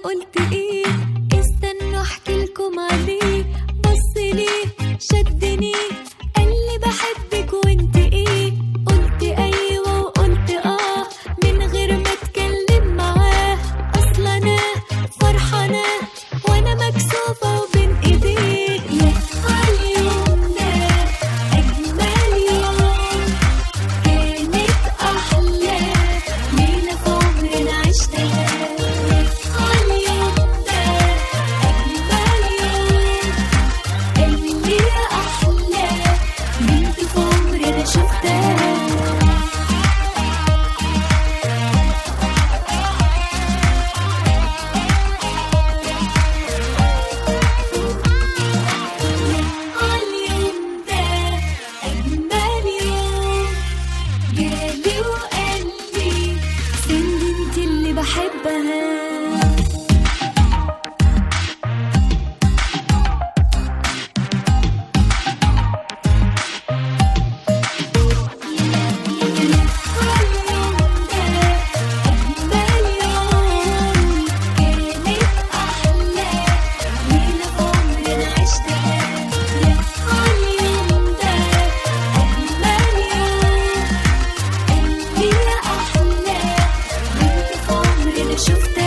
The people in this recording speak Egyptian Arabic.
قلت ايه استنوا احكي لكم عليه بص ليه شدني قال لي بحبك وانت ايه قلت ايوه وقلت اه من غير ما اتكلم معاه اصل انا فرحانه وانا مكسوفه وبين ايديه يا اليوم ده اجمل يوم كانت أحلى ليلة في عمرنا عشتها اليوم ده أجمل يوم اللي أحلى بنت في عمرنا شفتها اليوم ده أجمل يوم جالي وقال لي سندي انت اللي بحبها شفتها